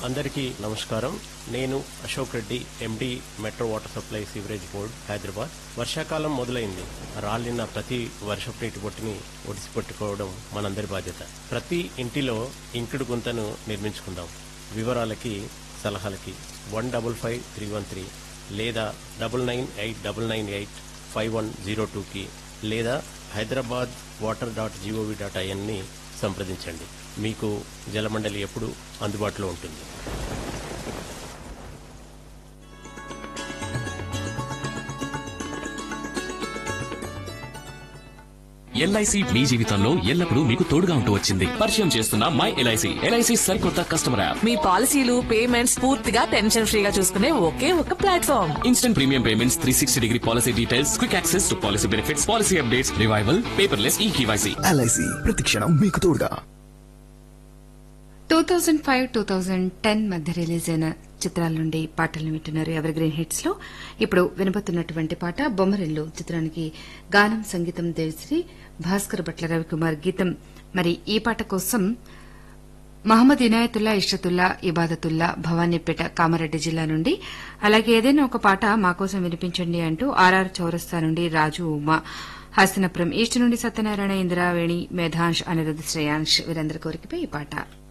అందరికీ నమస్కారం నేను Ashok Reddy M D metro water supply sewerage board Hyderabad వర్షాకాలం మొదలైంది రాలిన ప్రతి వర్షపు నీటి బొట్టుని ఒడిసిపెట్టుకోవడం మనందరి బాధ్యత ప్రతి ఇంటిలో ఇంకుడు గుంతను నిర్మించుకుందాం వివరాలకి సలహాలకి one double five three one three లేదా double nine eight double nine eight five one zero టూకి లేదా Hyderabad water dot G O V dot ఐఎన్ని సంప్రదించండి మీకు జలమండలి ఎప్పుడు అందుబాటులో ఉంటుంది ఎల్ఐసి మీ జీవితంలో ఎల్లప్పుడూ మీకు తోడుగా ఉంటూ వచ్చింది పరిచయం చేస్తున్న మై ఎల్ఐసి ఎల్ఐసి సరికొత్త కస్టమర్ యాప్ మీ పాలసీలు పేమెంట్స్ పూర్తిగా టెన్షన్ ఫ్రీగా చూసుకునే ఒకే ఒక platform instant premium payments three sixty degree policy details quick access to policy benefits policy updates revival paperless e K Y C L I C ప్రతిక్షణం మీకు తోడుగా two thousand five two thousand ten మధ్య రిలీజ్ అయిన చిత్రాల నుండి పాటలను వింటున్నారు ఎవర్ గ్రీన్ హిట్స్ లో ఇప్పుడు వినబోతున్నటువంటి పాట బొమ్మరిల్లు చిత్రానికి గానం సంగీతం దేవిశ్రీ భాస్కర్ భట్ల రవికుమార్ గీతం మరి ఈ పాట కోసం మహమ్మద్ ఇనాయతుల్లా ఇషతుల్లా ఇబాదతుల్లా భవానీపేట కామారెడ్డి జిల్లా నుండి అలాగే ఏదైనా ఒక పాట మా కోసం వినిపించండి అంటూ ఆర్ఆర్ చౌరస్తా నుండి రాజు ఉమా హస్తినపురం ఈస్ట్ నుండి సత్యనారాయణ ఇందిరావేణి మేధాంష్ అనిరుద్ శ్రేయాంష్ వీరందరి కోరికపై ఈ పాట